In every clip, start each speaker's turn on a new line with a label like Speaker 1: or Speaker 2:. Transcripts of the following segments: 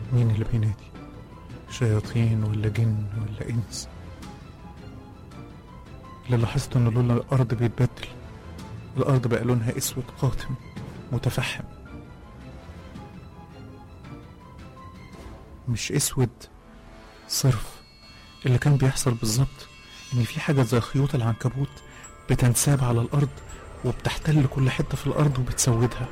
Speaker 1: مين اللي بينادي شياطين ولا جن ولا انس اللي لاحظت ان لون الارض بيتبدل الارض بقى لونها اسود قاتم متفحم مش اسود صرف اللي كان بيحصل بالظبط ان في حاجه زي خيوط العنكبوت بتنساب على الارض وبتحتل كل حته في الارض وبتسودها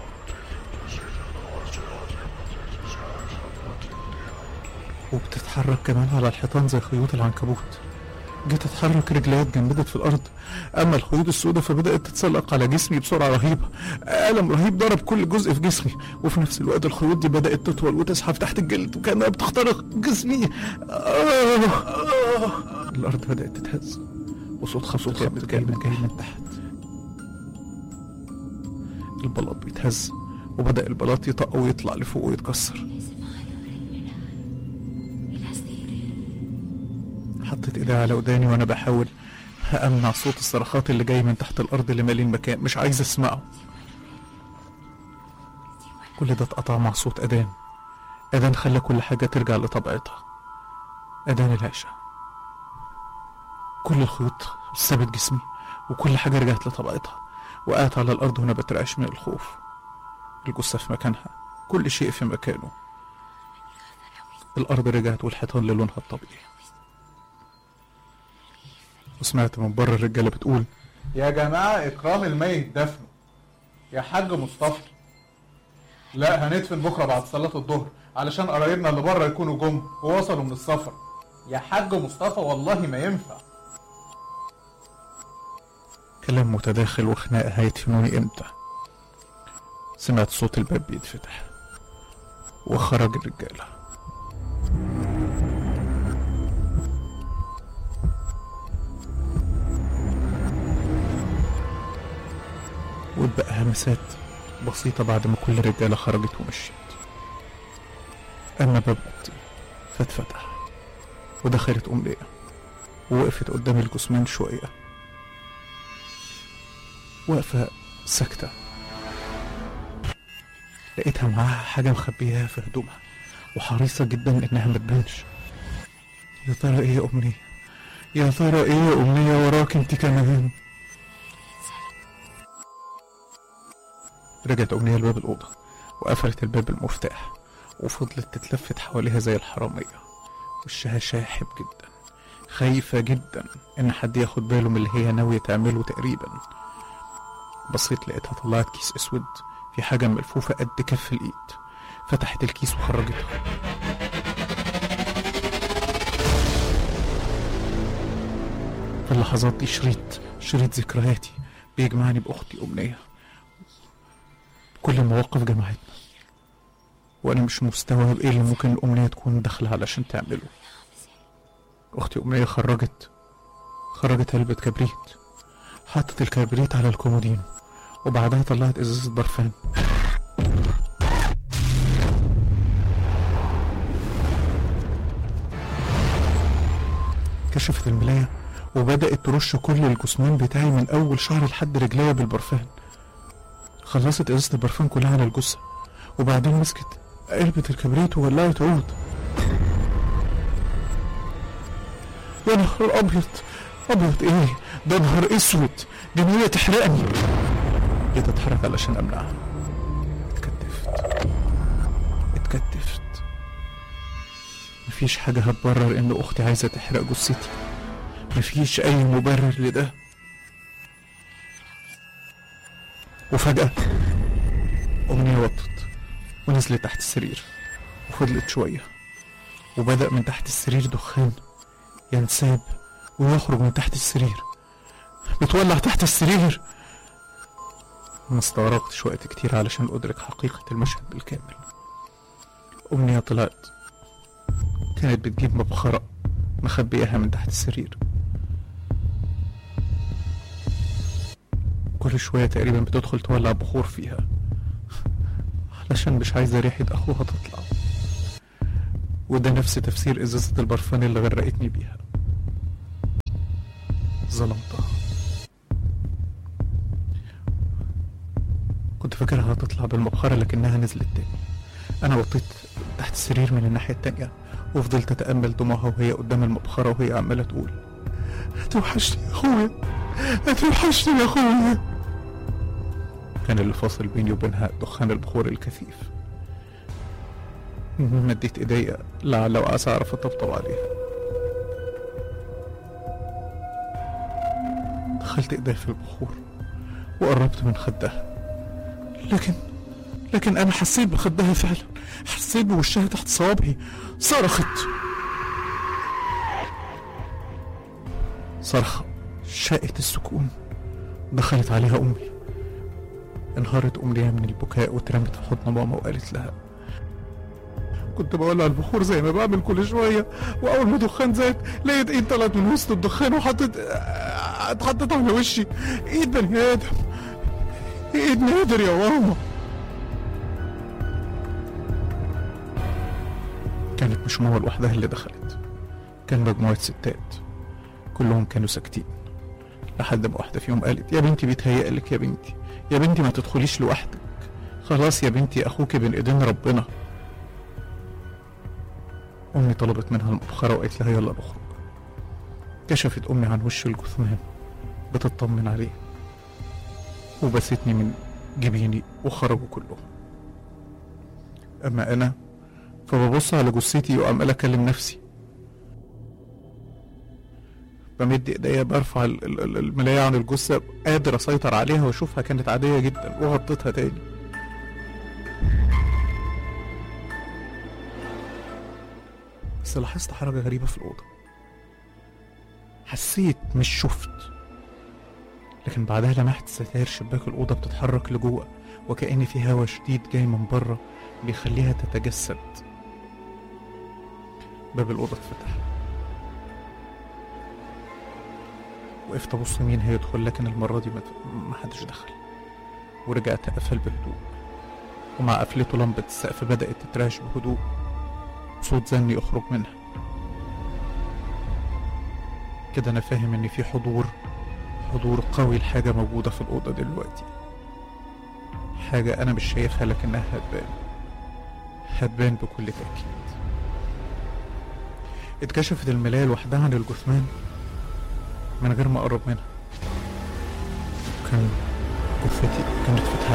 Speaker 1: وبتتحرك كمان على الحيطان زي خيوط العنكبوت جيت اتحرك رجليا اتجمدت في الارض اما الخيوط السوداء فبدات تتسلق على جسمي بسرعه رهيبه الم رهيب ضرب كل جزء في جسمي وفي نفس الوقت الخيوط دي بدات تطول وتزحف تحت الجلد وكانها بتخترق جسمي آه آه الارض بدات تتهز وصوت خبط جامد جاي من جاي من تحت البلاط بيتهز وبدا البلاط يطق ويطلع لفوق ويتكسر حطيت ايدي على وداني وانا بحاول امنع صوت الصرخات اللي جاي من تحت الارض اللي مالي المكان مش عايز اسمعه كل ده اتقطع مع صوت اذان اذان خلى كل حاجه ترجع لطبيعتها اذان العشاء كل الخيوط سابت جسمي وكل حاجه رجعت لطبيعتها وقعت على الارض وانا بترعش من الخوف الجثه في مكانها كل شيء في مكانه الارض رجعت والحيطان للونها الطبيعي وسمعت من بره الرجاله بتقول
Speaker 2: يا جماعة إكرام الميت دفنه يا حاج مصطفى لا هندفن بكرة بعد صلاة الظهر علشان قرايبنا اللي بره يكونوا جم ووصلوا من السفر يا حاج مصطفى والله ما ينفع
Speaker 1: كلام متداخل وخناقة هيدفنوني امتى سمعت صوت الباب بيتفتح وخرج الرجالة واتبقى همسات بسيطة بعد ما كل الرجالة خرجت ومشيت أما باب أوضتي فاتفتح ودخلت أمنية ووقفت قدام الجثمان شوية واقفة ساكتة لقيتها معاها حاجة مخبياها في هدومها وحريصة جدا إنها متبانش يا ترى إيه يا أمنية يا ترى إيه يا أمنية وراك أنت كمان رجعت أمنية لباب الأوضة وقفلت الباب بالمفتاح وفضلت تتلفت حواليها زي الحرامية وشها شاحب جدا خايفة جدا إن حد ياخد باله من اللي هي ناوية تعمله تقريبا بصيت لقيتها طلعت كيس أسود في حاجة ملفوفة قد كف الإيد فتحت الكيس وخرجتها في اللحظات دي شريط شريط ذكرياتي بيجمعني بأختي أمنية كل المواقف جمعتنا وأنا مش مستوعب إيه اللي ممكن الأمنية تكون داخلة علشان تعمله أختي أمنية خرجت خرجت علبة كبريت حطت الكبريت على الكومودين وبعدها طلعت ازازة برفان كشفت الملاية وبدأت ترش كل الجثمان بتاعي من أول شعر لحد رجليا بالبرفان خلصت ازازة البرفان كلها على الجثة وبعدين مسكت علبة الكبريت وولعت عود يا نهار أبيض أبيض إيه ده نهار أسود دي نية تحرقني جيت أتحرك علشان أمنعها اتكتفت اتكتفت مفيش حاجة هتبرر إن أختي عايزة تحرق جثتي مفيش أي مبرر لده وفجأة أمنية وطت ونزلت تحت السرير وفضلت شوية وبدأ من تحت السرير دخان ينساب ويخرج من تحت السرير بتولع تحت السرير ما استغرقتش وقت كتير علشان أدرك حقيقة المشهد بالكامل أمنية طلعت كانت بتجيب مبخرة مخبياها من تحت السرير كل شوية تقريبا بتدخل تولع بخور فيها علشان مش عايزة ريحة أخوها تطلع وده نفس تفسير إزازة البرفان اللي غرقتني بيها ظلمتها كنت فاكرها هتطلع بالمبخرة لكنها نزلت تاني أنا وطيت تحت السرير من الناحية التانية وفضلت أتأمل دموعها وهي قدام المبخرة وهي عمالة تقول هتوحشني يا أخويا هتوحشني يا أخويا كان اللي فاصل بيني وبينها دخان البخور الكثيف مديت ايديا لعل وعسى اعرف اطبطب عليها دخلت ايديا في البخور وقربت من خدها لكن لكن انا حسيت بخدها فعلا حسيت بوشها تحت صوابعي صرخت صرخة شاءت السكون دخلت عليها امي انهارت امنيه من البكاء واترمت في حضن ماما وقالت لها كنت بولع البخور زي ما بعمل كل شويه واول ما دخان زاد لقيت ايد طلعت من وسط الدخان وحطت اتحطت على وشي ايد بني ادم ايد نادر يا ماما كانت مش ماما لوحدها اللي دخلت كان مجموعة ستات كلهم كانوا ساكتين لحد ما واحدة فيهم قالت يا بنتي بيتهيألك يا بنتي يا بنتي ما تدخليش لوحدك خلاص يا بنتي أخوك بين إيدين ربنا أمي طلبت منها المبخرة وقالت لها يلا نخرج كشفت أمي عن وش الجثمان بتطمن عليه وبستني من جبيني وخرجوا كلهم أما أنا فببص على جثتي وعمال أكلم نفسي بمد ايديا برفع ال- ال- ال- الملاية عن الجثة قادر اسيطر عليها واشوفها كانت عادية جدا وغطيتها تاني بس لاحظت حركة غريبة في الأوضة حسيت مش شفت لكن بعدها لمحت ستاير شباك الأوضة بتتحرك لجوه وكأن في هوا شديد جاي من بره بيخليها تتجسد باب الأوضة اتفتح وقفت ابص مين هيدخل لكن المرة دي ما- ما حدش دخل ورجعت اقفل بهدوء ومع قفلته لمبة السقف بدأت تتراش بهدوء صوت زني يخرج منها كده انا فاهم ان في حضور حضور قوي لحاجة موجودة في الأوضة دلوقتي حاجة أنا مش شايفها لكنها هتبان هتبان بكل تأكيد اتكشفت الملاية لوحدها عن الجثمان من غير ما اقرب منها كان جثتي كانت فتحة